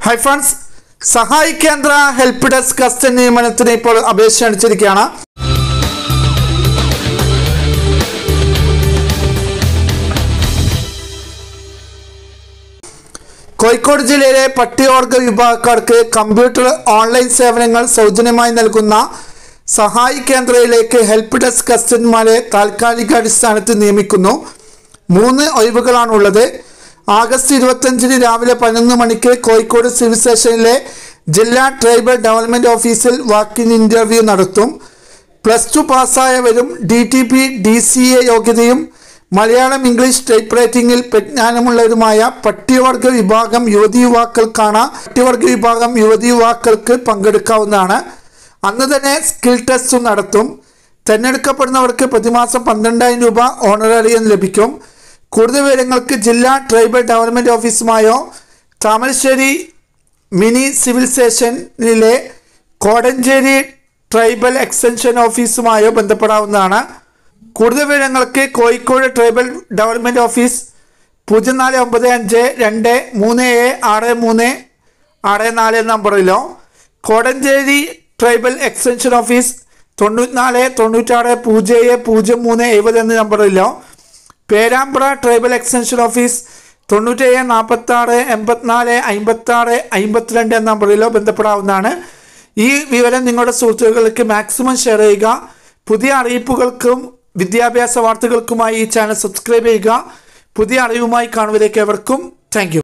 hi friends സഹായി കേന്ദ്ര help desk കസ്റ്റൻ നിയമനത്തിന് ഇപ്പോൾ അപേക്ഷ അടിച്ചിരിക്കുകയാണ് കോഴിക്കോട് ജില്ലയിലെ പട്ടികവർഗ വിഭാഗക്കാർക്ക് കമ്പ്യൂട്ടർ ഓൺലൈൻ സേവനങ്ങൾ സൗജന്യമായി നൽകുന്ന സഹായി കേന്ദ്രയിലേക്ക് ഹെൽപ്പ് ഡെസ്ക് കസ്റ്റന്മാരെ താൽക്കാലിക അടിസ്ഥാനത്തിൽ നിയമിക്കുന്നു മൂന്ന് ഒഴിവുകളാണുള്ളത് ആഗസ്റ്റ് ഇരുപത്തഞ്ചിന് രാവിലെ പതിനൊന്ന് മണിക്ക് കോഴിക്കോട് സിവിൽ സ്റ്റേഷനിലെ ജില്ലാ ട്രൈബൽ ഡെവലപ്മെൻറ്റ് ഓഫീസിൽ വാക്കിൻ ഇൻ്റർവ്യൂ നടത്തും പ്ലസ് ടു പാസ്സായവരും D T P D C A യോഗ്യതയും മലയാളം ഇംഗ്ലീഷ് ടൈപ്പ് റൈറ്റിംഗിൽ പ്രജ്ഞാനമുള്ളവരുമായ പട്ടികവർഗ വിഭാഗം യുവതി യുവാക്കൾക്കാണ് പട്ടികവർഗ വിഭാഗം യുവതി യുവാക്കൾക്ക് പങ്കെടുക്കാവുന്നതാണ് അന്ന് തന്നെ സ്കിൽ ടെസ്റ്റും നടത്തും തിരഞ്ഞെടുക്കപ്പെടുന്നവർക്ക് പ്രതിമാസം പന്ത്രണ്ടായിരം രൂപ ഓണറേറിയം ലഭിക്കും കൂടുതൽ വിവരങ്ങൾക്ക് ജില്ലാ ട്രൈബൽ ഡെവലപ്മെൻറ്റ് ഓഫീസുമായോ താമരശ്ശേരി മിനി സിവിൽ സ്റ്റേഷനിലെ കോടഞ്ചേരി ട്രൈബൽ എക്സ്റ്റൻഷൻ ഓഫീസുമായോ ബന്ധപ്പെടാവുന്നതാണ് കൂടുതൽ വിവരങ്ങൾക്ക് കോഴിക്കോട് ട്രൈബൽ ഡെവലപ്മെൻറ്റ് ഓഫീസ് പൂജ്യം നാല് ഒമ്പത് അഞ്ച് രണ്ട് മൂന്ന് ഏഴ് ആറ് മൂന്ന് ആറ് നാല് നമ്പറിലോ കോടഞ്ചേരി ട്രൈബൽ എക്സ്റ്റൻഷൻ ഓഫീസ് തൊണ്ണൂറ്റിനാല് തൊണ്ണൂറ്റാറ് പൂജ്യം ഏഴ് പൂജ്യം മൂന്ന് എഴുപത് എന്ന നമ്പറിലോ പേരാമ്പ്ര ട്രൈബൽ എക്സ്റ്റൻഷൻ ഓഫീസ് തൊണ്ണൂറ്റേഴ് നാൽപ്പത്താറ് എൺപത്തിനാല് അമ്പത്താറ് അമ്പത്തിരണ്ട് എന്ന നമ്പറിലോ ബന്ധപ്പെടാവുന്നതാണ് ഈ വിവരം നിങ്ങളുടെ സുഹൃത്തുക്കൾക്ക് മാക്സിമം ഷെയർ ചെയ്യുക പുതിയ അറിയിപ്പുകൾക്കും വിദ്യാഭ്യാസ വാർത്തകൾക്കുമായി ഈ ചാനൽ സബ്സ്ക്രൈബ് ചെയ്യുക പുതിയ അറിവുമായി കാണുവരേക്ക് എവർക്കും താങ്ക്